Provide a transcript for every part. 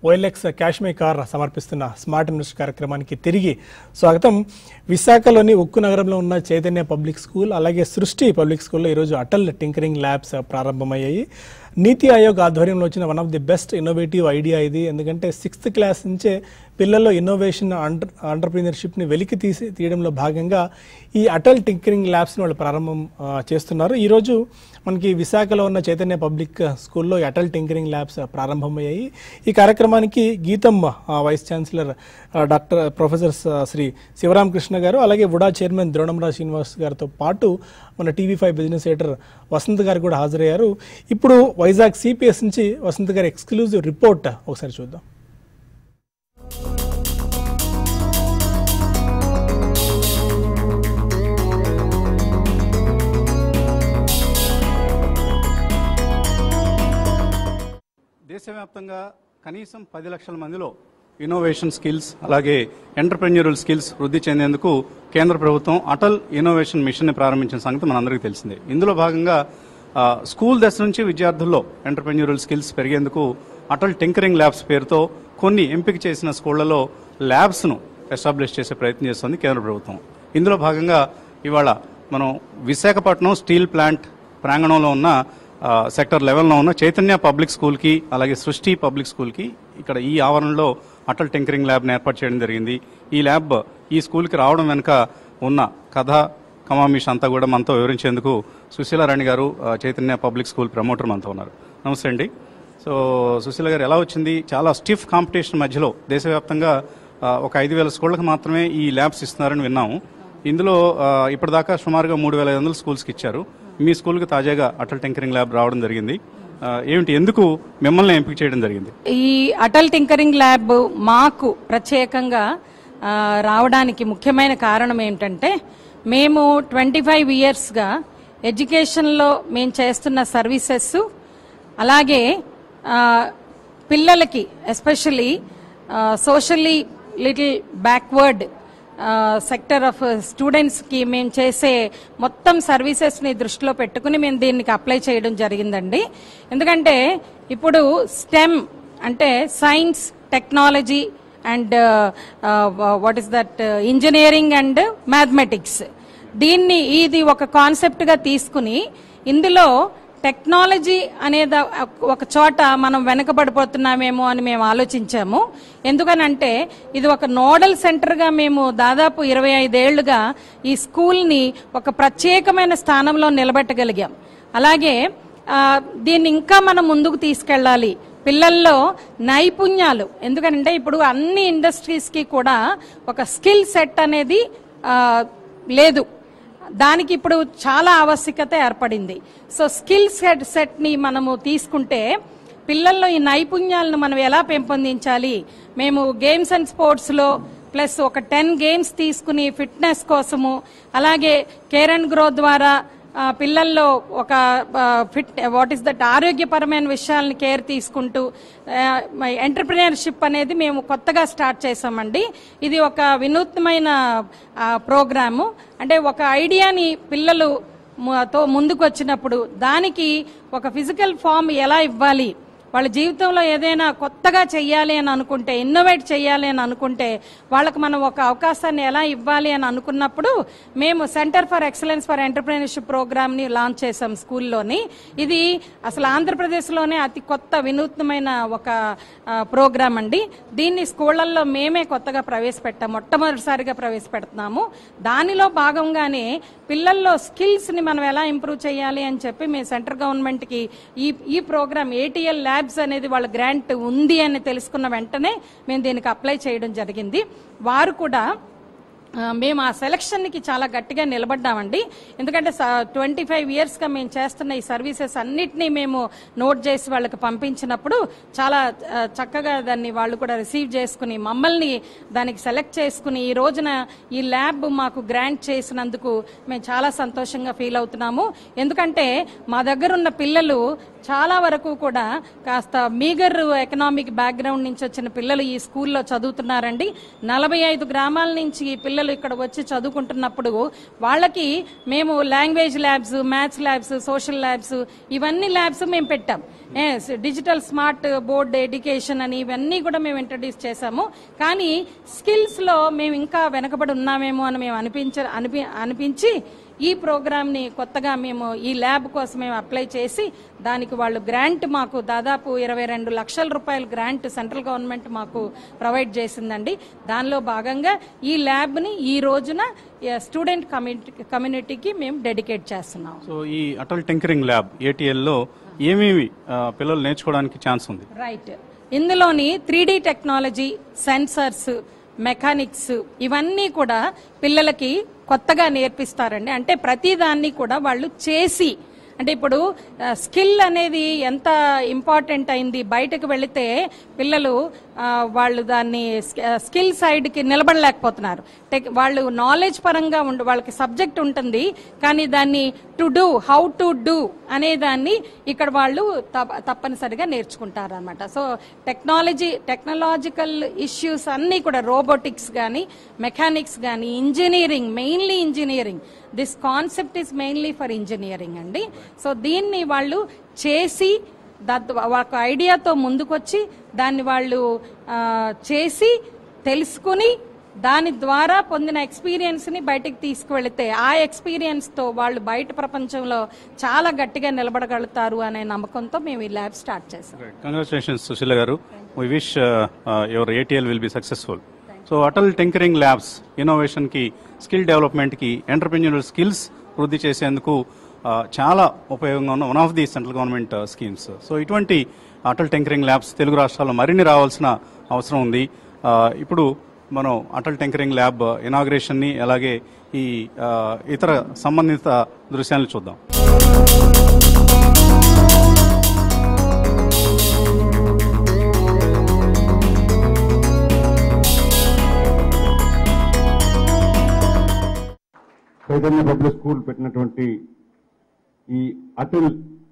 OLX cash my car సమర్పిస్తున్న smart invest కార్యక్రమానికి తిరిగి స్వాగతం విశాఖలోని ఉక్కు నగరంలో ఉన్న చైతన్య పబ్లిక్ స్కూల్ అలాగే సృష్టి పబ్లిక్ స్కూల్లో ఈరోజు అటల్ టింకరింగ్ ల్యాబ్స్ ప్రారంభమయ్యాయి నీతి ఆయోగ్ ఆధ్వర్యంలో వచ్చిన one of the best innovative idea ఇది ఎందుకంటే సిక్స్త్ క్లాస్ నుంచే పిల్లల్లో ఇన్నోవేషన్ అంటర్ ఆంటర్ప్రీనర్షిప్ని వెలికి తీసి తీయడంలో భాగంగా ఈ అటల్ టింకరింగ్ ల్యాబ్స్ని వాళ్ళు ప్రారంభం ఆ, చేస్తున్నారు ఈరోజు మనకి విశాఖలో ఉన్న చైతన్య పబ్లిక్ స్కూల్లో ఈ అటల్ టింకరింగ్ ల్యాబ్స్ ప్రారంభమయ్యాయి ఈ కార్యక్రమానికి గీతం ఆ, వైస్ ఛాన్సలర్ ఆ, డాక్టర్ ప్రొఫెసర్ స- శ్రీ శివరామకృష్ణ గారు అలాగే వుడా చైర్మన్ ద్రోణంరాజ్ శ్రీనివాస్ గారితో పాటు మన TV five business editor Vasant గారు కూడా హాజరయ్యారు ఇప్పుడు వైజాగ్ సిపిఎస్ నుంచి వసంత్ గారి ఎక్స్క్లూజివ్ రిపోర్ట్ ఒకసారి చూద్దాం దేశవ్యాప్తంగా కనీసం పది లక్షల మందిలో ఇన్నోవేషన్ స్కిల్స్ అలాగే ఎంటర్ప్రెన్యూరల్ స్కిల్స్ వృద్ధి చెందేందుకు కేంద్ర ప్రభుత్వం అటల్ ఇన్నోవేషన్ మిషన్ ని ప్రారంభించిన సంగతి మనందరికీ తెలిసిందే ఇందులో భాగంగా ఆ, స్కూల్ దశ నుంచి విద్యార్థుల్లో ఎంటర్ప్రెన్యూరల్ స్కిల్స్ పెరిగేందుకు అటల్ టింకరింగ్ ల్యాబ్స్ పేరుతో కొన్ని ఎంపిక చేసిన స్కూళ్లలో ల్యాబ్స్ ను ఎస్టాబ్లిష్ చేసే ప్రయత్నం చేస్తోంది కేంద్ర ప్రభుత్వం ఇందులో భాగంగా ఇవాళ మనం విశాఖపట్నం స్టీల్ ప్లాంట్ ప్రాంగణంలో ఉన్న ఆ, సెక్టర్ లెవెల్లో ఉన్న చైతన్య పబ్లిక్ స్కూల్కి అలాగే సృష్టి పబ్లిక్ స్కూల్కి ఇక్కడ ఈ ఆవరణలో అటల్ టింకరింగ్ ల్యాబ్ని ఏర్పాటు చేయడం జరిగింది ఈ ల్యాబ్ ఈ స్కూల్కి రావడం వెనుక ఉన్న కథ కమామిష్ అంతా కూడా మనతో వివరించేందుకు సుశీలారాణి గారు ఆ, చైతన్య పబ్లిక్ స్కూల్ ప్రమోటర్ మనతో ఉన్నారు నమస్తే అండి సో సుశీల గారు ఎలా వచ్చింది చాలా స్టిఫ్ కాంపిటీషన్ మధ్యలో దేశవ్యాప్తంగా ఆ, ఒక ఐదు వేల స్కూళ్ళకి మాత్రమే ఈ ల్యాబ్స్ ఇస్తున్నారని విన్నాము ఇందులో ఆ, ఇప్పటిదాకా సుమారుగా మూడు వేల ఐదు వందల స్కూల్స్కి ఇచ్చారు మీ స్కూల్కి తాజాగా అటల్ టింకరింగ్ ల్యాబ్ రావడం జరిగింది ఆ, ఏమిటి ఎందుకు మిమ్మల్ని ఎంపిక చేయడం జరిగింది ఈ అటల్ టింకరింగ్ ల్యాబ్ మాకు ప్రత్యేకంగా ఆ, రావడానికి ముఖ్యమైన కారణం ఏమిటంటే మేము ట్వంటీ ఫైవ్ ఇయర్స్గా ఎడ్యుకేషన్లో మేము చేస్తున్న సర్వీసెస్ అలాగే ఆ, పిల్లలకి especially socially little backward sector of స్టూడెంట్స్కి మేము చేసే మొత్తం సర్వీసెస్ని దృష్టిలో పెట్టుకుని మేము దీనికి అప్లై చేయడం జరిగిందండి ఎందుకంటే ఇప్పుడు స్టెమ్ అంటే science technology and what is that engineering and mathematics దీన్ని ఇది ఒక కాన్సెప్ట్గా తీసుకుని ఇందులో టెక్నాలజీ అనేది ఒక చోట మనం వెనకబడిపోతున్నామేమో అని మేము ఆలోచించాము ఎందుకనంటే ఇది ఒక నోడల్ సెంటర్గా మేము దాదాపు ఇరవై ఐదేళ్లుగా ఈ స్కూల్ని ఒక ప్రత్యేకమైన స్థానంలో నిలబెట్టగలిగాం అలాగే ఆ, దీన్ని ఇంకా మనం ముందుకు తీసుకెళ్ళాలి పిల్లల్లో నైపుణ్యాలు ఎందుకంటే ఇప్పుడు అన్ని ఇండస్ట్రీస్కి కూడా ఒక స్కిల్ సెట్ అనేది ఆ, లేదు దానికి ఇప్పుడు చాలా ఆవశ్యకత ఏర్పడింది సో స్కిల్ సెట్ సెట్ని మనము తీసుకుంటే పిల్లల్లో ఈ నైపుణ్యాలను మనం ఎలా పెంపొందించాలి మేము గేమ్స్ అండ్ స్పోర్ట్స్లో ప్లస్ ఒక టెన్ గేమ్స్ తీసుకుని ఫిట్నెస్ కోసము అలాగే కేర్ అండ్ గ్రో ద్వారా ఆ, పిల్లల్లో ఒక ఫిట్ వాట్ ఈస్ దట్ ఆరోగ్యపరమైన విషయాలని కేర్ తీసుకుంటూ ఎంటర్ప్రినర్షిప్ అనేది మేము కొత్తగా స్టార్ట్ చేసామండి ఇది ఒక వినూత్నమైన ఆ, ప్రోగ్రాము అంటే ఒక ఐడియాని పిల్లలు ము- తో ముందుకు వచ్చినప్పుడు దానికి ఒక ఫిజికల్ ఫామ్ ఎలా ఇవ్వాలి వాళ్ళ జీవితంలో ఏదైనా కొత్తగా చెయ్యాలి అని అనుకుంటే ఇన్నోవేట్ చేయాలి అని అనుకుంటే వాళ్ళకి మనం ఒక అవకాశాన్ని ఎలా ఇవ్వాలి అని అనుకున్నప్పుడు మేము centre for excellence for entrepreneurship ప్రోగ్రామ్ని లాంచ్ చేసాం స్కూల్లోని ఇది అసలు ఆంధ్రప్రదేశ్లోనే అతి కొత్త వినూత్నమైన ఒక ఆ, ప్రోగ్రామ్ అండి దీన్ని స్కూళ్ళల్లో మేమే కొత్తగా ప్రవేశపెట్టాం మొట్టమొదటిసారిగా ప్రవేశపెడుతున్నాము దానిలో భాగంగానే పిల్లల్లో స్కిల్స్ని మనం ఎలా ఇంప్రూవ్ చేయాలి అని చెప్పి మేము సెంట్రల్ గవర్నమెంట్కి ఈ ఈ ప్రోగ్రామ్ ఏటీఎల్ ల్యాబ్స్ అనేది వాళ్ళ గ్రాంట్ ఉంది అని తెలుసుకున్న వెంటనే మేము దీనికి అప్లై చేయడం జరిగింది వారు కూడా ఆ, మేము ఆ సెలక్షన్కి చాలా గట్టిగా నిలబడ్డామండి ఎందుకంటే ట్వంటీ ఫైవ్ ఇయర్స్గా మేము చేస్తున్న ఈ సర్వీసెస్ అన్నిటినీ మేము నోట్ చేసి వాళ్ళకి పంపించినప్పుడు చాలా ఆ, చక్కగా దాన్ని వాళ్ళు కూడా రిసీవ్ చేసుకుని మమ్మల్ని దానికి సెలెక్ట్ చేసుకుని ఈ రోజున ఈ ల్యాబ్ మాకు గ్రాంట్ చేసినందుకు మేము చాలా సంతోషంగా ఫీల్ అవుతున్నాము ఎందుకంటే మా దగ్గర ఉన్న పిల్లలు చాలా వరకు కూడా కాస్త మీగర్ ఎకనామిక్ బ్యాక్గ్రౌండ్ నుంచి వచ్చిన పిల్లలు ఈ స్కూల్లో చదువుతున్నారండి నలభై ఐదు గ్రామాల నుంచి ఈ పిల్లలు పిల్లలు ఇక్కడ వచ్చి చదువుకుంటున్నప్పుడు వాళ్ళకి మేము language labs maths labs social labs ఇవన్నీ ల్యాబ్స్ మేము పెట్టాం డిజిటల్ స్మార్ట్ బోర్డ్ ఎడ్యుకేషన్ అని ఇవన్నీ కూడా మేము ఇంట్రడ్యూస్ చేశాము కానీ స్కిల్స్ లో మేము ఇంకా వెనకబడి ఉన్నామేమో అని మేము అనిపించ అనిపి అనిపించి ఈ ప్రోగ్రామ్ ని కొత్తగా మేము ఈ ల్యాబ్ కోసం మేము అప్లై చేసి దానికి వాళ్ళు గ్రాంట్ మాకు దాదాపు ఇరవై రెండు లక్షల రూపాయల గ్రాంట్ సెంట్రల్ గవర్నమెంట్ మాకు ప్రొవైడ్ చేసిందండి దానిలో భాగంగా ఈ ల్యాబ్ ని ఈ రోజున స్టూడెంట్ కమ్యూనిటీ కమ్యూనిటీకి మేము డెడికేట్ చేస్తున్నాం సో ఈ అటల్ టింకరింగ్ ల్యాబ్ ఏటీఎల్లో ఏమేమి ఆ, పిల్లలు నేర్చుకోవడానికి ఛాన్స్ ఉంది రైట్ ఇందులోని త్రీ టెక్నాలజీ సెన్సర్స్ మెకానిక్స్ ఇవన్నీ కూడా పిల్లలకి కొత్తగా నేర్పిస్తారండి అంటే ప్రతి దాన్ని కూడా వాళ్ళు చేసి అంటే ఇప్పుడు స్కిల్ అనేది ఎంత ఇంపార్టెంట్ అయింది బయటకు వెళితే పిల్లలు ఆ, వాళ్ళు దాన్ని స్కిల్ సైడ్కి నిలబడలేకపోతున్నారు టెక్ వాళ్ళు నాలెడ్జ్ పరంగా ఉండు వాళ్ళకి సబ్జెక్ట్ ఉంటుంది కానీ దాన్ని to do how to do అనే దాన్ని ఇక్కడ వాళ్ళు తప్ప- తప్పనిసరిగా నేర్చుకుంటారు అనమాట సో టెక్నాలజీ టెక్నాలజికల్ ఇష్యూస్ అన్నీ కూడా రోబోటిక్స్ కానీ మెకానిక్స్ కానీ engineering mainly engineering this concept is mainly for engineering అండి సో దీన్ని వాళ్ళు చేసి దత్ ఒక ఐడియాతో ముందుకొచ్చి దాన్ని వాళ్ళు ఆ, చేసి తెలుసుకుని దాని ద్వారా పొందిన ఎక్స్పీరియన్స్ ని బయటకు తీసుకువెళితే ఆ ఎక్స్పీరియన్స్ తో వాళ్ళు బయట ప్రపంచంలో చాలా గట్టిగా నిలబడగలుగుతారు అనే నమ్మకంతో మేము ఈ ల్యాబ్ స్టార్ట్ చేసాం congratulations Sushila garu we wish your ATL will be successful so Atal tinkering labs innovation కి స్కిల్ డెవలప్మెంట్ కి ఎంటర్ప్రెన్యూరల్ స్కిల్స్ వృద్ధి చేసేందుకు ఆ, చాలా ఉపయోగంగా ఉన్న one of the central government schemes so ఇటువంటి అటల్ టింకరింగ్ ల్యాబ్స్ తెలుగు రాష్ట్రాల్లో మరిన్ని రావాల్సిన అవసరం ఉంది ఆ, ఇప్పుడు మనం అటల్ టింకరింగ్ ల్యాబ్ ఇనాగ్రేషన్ ని అలాగే ఈ ఆ, ఇతర సంబంధిత దృశ్యాలను చూద్దాం చైతన్య పబ్లిక్ స్కూల్ పెట్టినటువంటి ఈ అటల్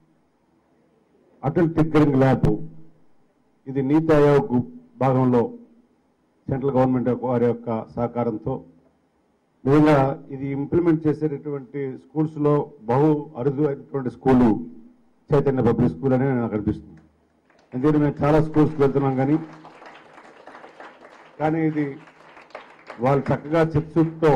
అటల్ టిక్కరింగ్ ల్యాబ్ ఇది నీతి ఆయోగ్ భాగంలో సెంట్రల్ గవర్నమెంట్ యొక్క- వారి యొక్క సహకారంతో నిజంగా ఇది ఇంప్లిమెంట్ చేసేటటువంటి స్కూల్స్ లో బహు అరుదు అయినటువంటి స్కూలు చైతన్య పబ్లిక్ స్కూల్ అని నాకు అనిపిస్తుంది ఎందుకంటే మేము చాలా స్కూల్స్కి వెళ్తున్నాం కానీ కానీ ఇది వాళ్ళు చక్కగా చిత్సుతో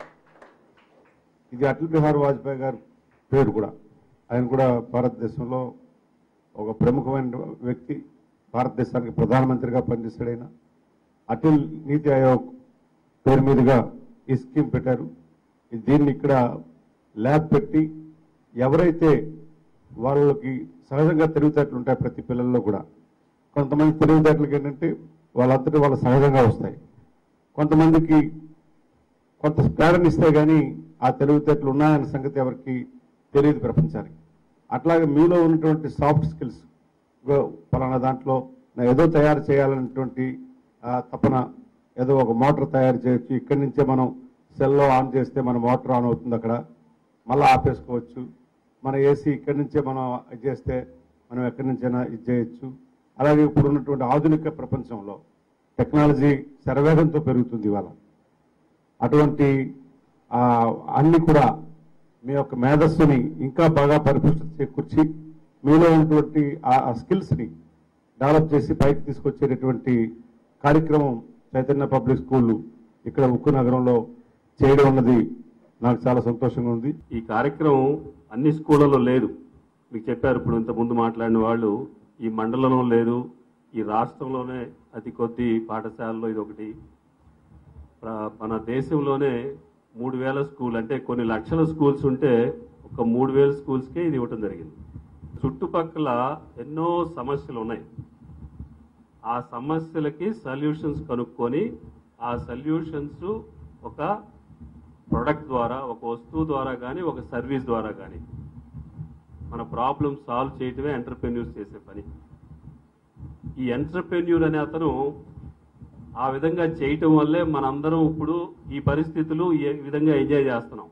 ఇది అటల్ బిహారీ వాజ్పేయి గారి పేరు కూడా ఆయన కూడా భారతదేశంలో ఒక ప్రముఖమైన వ్యక్తి భారతదేశానికి ప్రధానమంత్రిగా పనిచేశాడు ఆయన అటల్ నీతి ఆయోగ్ పేరు మీదుగా ఈ స్కీమ్ పెట్టారు ఇది దీన్ని ఇక్కడ ల్యాబ్ పెట్టి ఎవరైతే వాళ్ళకి సహజంగా తెలివితేటలు ఉంటాయి ప్రతి పిల్లల్లో కూడా కొంతమంది తెలివితేటలకి ఏంటంటే వాళ్ళంతటి వాళ్ళ సహజంగా వస్తాయి కొంతమందికి కొంత ప్రేరణ ఇస్తే గానీ ఆ తెలివితేటలు ఉన్నాయన్న సంగతి ఎవరికి తెలియదు ప్రపంచానికి అట్లాగే మీలో ఉన్నటువంటి సాఫ్ట్ స్కిల్స్ పలానా దాంట్లో నా ఏదో తయారు చేయాలన్నటువంటి ఆ, తపన ఏదో ఒక మోటార్ తయారు చేయొచ్చు ఇక్కడి నుంచే మనం సెల్లో ఆన్ చేస్తే మన మోటార్ ఆన్ అవుతుంది అక్కడ మళ్ళీ ఆపేసుకోవచ్చు మన ఏసీ ఇక్కడి నుంచే మనం ఇది చేస్తే మనం ఎక్కడి నుంచైనా ఇది చేయొచ్చు అలాగే ఇప్పుడు ఉన్నటువంటి ఆధునిక ప్రపంచంలో టెక్నాలజీ శరవేగంతో పెరుగుతుంది ఇవాళ అటువంటి ఆ, అన్ని కూడా మీ యొక్క మేధస్సుని ఇంకా బాగా పరిపుష్టి చేకూర్చి మీలో ఉన్నటువంటి ఆ స్కిల్స్ ని డెవలప్ చేసి పైకి తీసుకొచ్చేటటువంటి కార్యక్రమం చైతన్య పబ్లిక్ స్కూల్ ఇక్కడ ఉక్కు నగరంలో చేయడం అన్నది నాకు చాలా సంతోషంగా ఉంది ఈ కార్యక్రమం అన్ని స్కూళ్ళలో లేదు మీకు చెప్పారు ఇప్పుడు ఇంత ముందు మాట్లాడిన వాళ్ళు ఈ మండలంలో లేదు ఈ రాష్ట్రంలోనే అతి కొద్ది పాఠశాలలో ఇది ఒకటి ప్ర- మన దేశంలోనే మూడు వేల స్కూల్ అంటే కొన్ని లక్షల స్కూల్స్ ఉంటే ఒక మూడు వేల స్కూల్స్కే ఇది ఇవ్వటం జరిగింది చుట్టుపక్కల ఎన్నో సమస్యలు ఉన్నాయి ఆ సమస్యలకి సొల్యూషన్స్ కనుక్కొని ఆ సొల్యూషన్స్ ఒక ప్రొడక్ట్ ద్వారా ఒక వస్తువు ద్వారా కానీ ఒక సర్వీస్ ద్వారా కానీ మన ప్రాబ్లమ్ సాల్వ్ చేయటమే ఎంటర్ప్రెన్యూర్స్ చేసే పని ఈ ఎంటర్ప్రెన్యూర్ అనే అతను ఆ విధంగా చేయటం వల్లే మనందరం ఇప్పుడు ఈ పరిస్థితులు ఈ విధంగా ఎంజాయ్ చేస్తున్నాం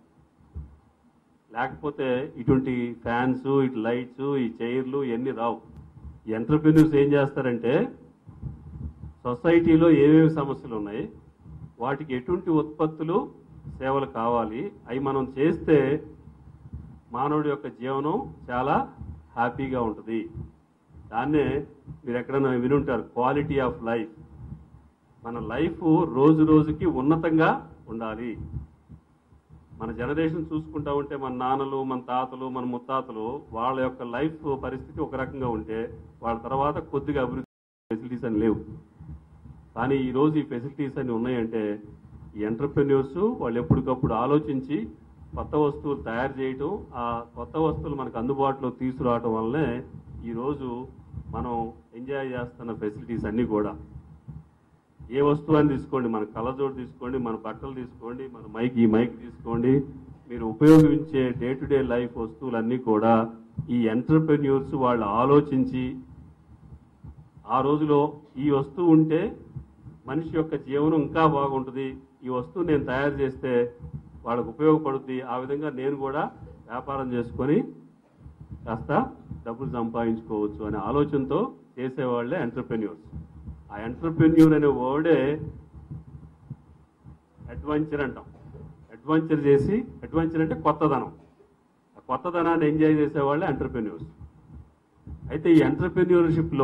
లేకపోతే ఇటువంటి ఫ్యాన్స్ ఇటు లైట్స్ ఈ చైర్లు ఇవన్నీ రావు ఈ ఎంటర్ప్రెన్యూర్స్ ఏం చేస్తారంటే సొసైటీలో ఏమేమి సమస్యలు ఉన్నాయి వాటికి ఎటువంటి ఉత్పత్తులు సేవలు కావాలి అవి మనం చేస్తే మానవుడి యొక్క జీవనం చాలా హ్యాపీగా ఉంటుంది దాన్నే మీరు ఎక్కడైనా వినుంటారు క్వాలిటీ ఆఫ్ లైఫ్ మన లైఫ్ రోజు రోజుకి ఉన్నతంగా ఉండాలి మన జనరేషన్ చూసుకుంటా ఉంటే మన నాన్నలు మన తాతలు మన ముత్తాతలు వాళ్ళ యొక్క లైఫ్ పరిస్థితి ఒక రకంగా ఉంటే వాళ్ళ తర్వాత కొద్దిగా అభివృద్ధి ఫెసిలిటీస్ అని లేవు కానీ ఈ రోజు ఈ ఫెసిలిటీస్ అన్ని ఉన్నాయంటే ఈ ఎంటర్ప్రెన్యూర్స్ వాళ్ళు ఎప్పటికప్పుడు ఆలోచించి కొత్త వస్తువులు తయారు చేయటం ఆ కొత్త వస్తువులు మనకు అందుబాటులో తీసుకురావటం వల్లనే ఈరోజు మనం ఎంజాయ్ చేస్తున్న ఫెసిలిటీస్ అన్నీ కూడా ఏ వస్తువు అని తీసుకోండి మన కళ్ళజోడు తీసుకోండి మన బట్టలు తీసుకోండి మన మైక్ ఈ మైక్ తీసుకోండి మీరు ఉపయోగించే డే టు డే లైఫ్ వస్తువులన్నీ కూడా ఈ ఎంటర్ప్రెన్యూర్స్ వాళ్ళు ఆలోచించి ఆ రోజులో ఈ వస్తువు ఉంటే మనిషి యొక్క జీవనం ఇంకా బాగుంటుంది ఈ వస్తువు నేను తయారు చేస్తే వాళ్ళకు ఉపయోగపడుద్ది ఆ విధంగా నేను కూడా వ్యాపారం చేసుకొని కాస్త డబ్బులు సంపాదించుకోవచ్చు అనే ఆలోచనతో చేసేవాళ్ళే ఎంటర్ప్రెన్యూర్స్ ఆ ఎంటర్ప్రెన్యూర్ అనే వర్డే అడ్వెంచర్ అంటాం అడ్వెంచర్ చేసి అడ్వెంచర్ అంటే కొత్తదనం ఆ కొత్తదనాన్ని ఎంజాయ్ చేసేవాళ్ళే ఎంటర్ప్రెన్యూర్స్ అయితే ఈ ఎంటర్ప్రెన్యూర్షిప్లో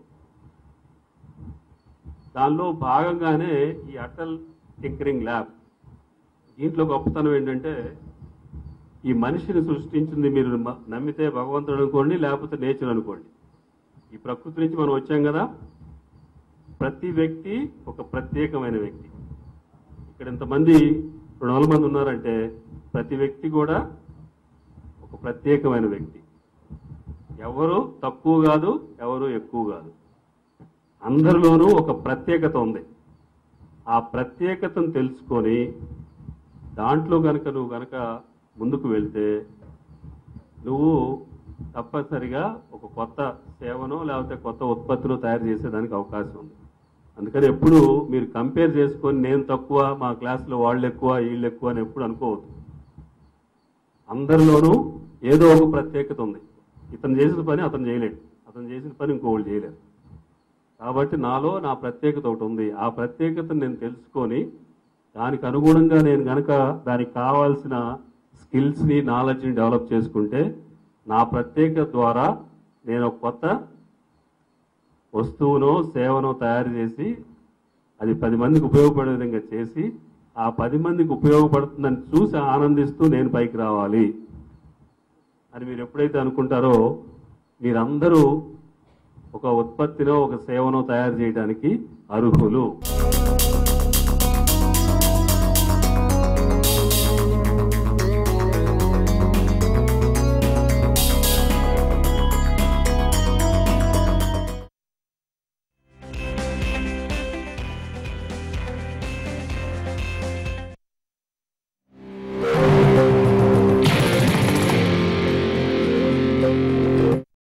దానిలో భాగంగానే ఈ అటల్ టింకరింగ్ ల్యాబ్ దీంట్లో గొప్పతనం ఏంటంటే ఈ మనిషిని సృష్టించింది మీరు మ- నమ్మితే భగవంతుడు అనుకోండి లేకపోతే నేచర్ అనుకోండి ఈ ప్రకృతి నుంచి మనం వచ్చాం కదా ప్రతి వ్యక్తి ఒక ప్రత్యేకమైన వ్యక్తి ఇక్కడ ఇంతమంది రెండు వందల మంది ఉన్నారంటే ప్రతి వ్యక్తి కూడా ఒక ప్రత్యేకమైన వ్యక్తి ఎవరు తక్కువ కాదు ఎవరు ఎక్కువ కాదు అందరిలోనూ ఒక ప్రత్యేకత ఉంది ఆ ప్రత్యేకతను తెలుసుకొని దాంట్లో గనక నువ్వు గనక ముందుకు వెళ్తే నువ్వు తప్పనిసరిగా ఒక కొత్త సేవనో లేకపోతే కొత్త ఉత్పత్తిలో తయారు చేసేదానికి అవకాశం ఉంది అందుకని ఎప్పుడు మీరు కంపేర్ చేసుకొని నేను తక్కువ మా క్లాస్లో వాళ్ళు ఎక్కువ వీళ్ళు ఎక్కువ అని ఎప్పుడు అనుకోవద్దు అందరిలోనూ ఏదో ఒక ప్రత్యేకత ఉంది ఇతను చేసిన పని అతను చేయలేడు అతను చేసిన పని ఇంకోళ్ళు చేయలేరు కాబట్టి నాలో నా ప్రత్యేకత ఒకటి ఉంది ఆ ప్రత్యేకతను నేను తెలుసుకొని దానికి అనుగుణంగా నేను గనక దానికి కావాల్సిన స్కిల్స్ని నాలెడ్జ్ని డెవలప్ చేసుకుంటే నా ప్రత్యేకత ద్వారా నేను ఒక కొత్త వస్తువునో సేవనో తయారు చేసి అది పది మందికి ఉపయోగపడే విధంగా చేసి ఆ పది మందికి ఉపయోగపడుతుందని చూసి ఆనందిస్తూ నేను పైకి రావాలి అని మీరు ఎప్పుడైతే అనుకుంటారో మీరందరూ ఒక ఉత్పత్తినో ఒక సేవనో తయారు చేయడానికి అర్హులు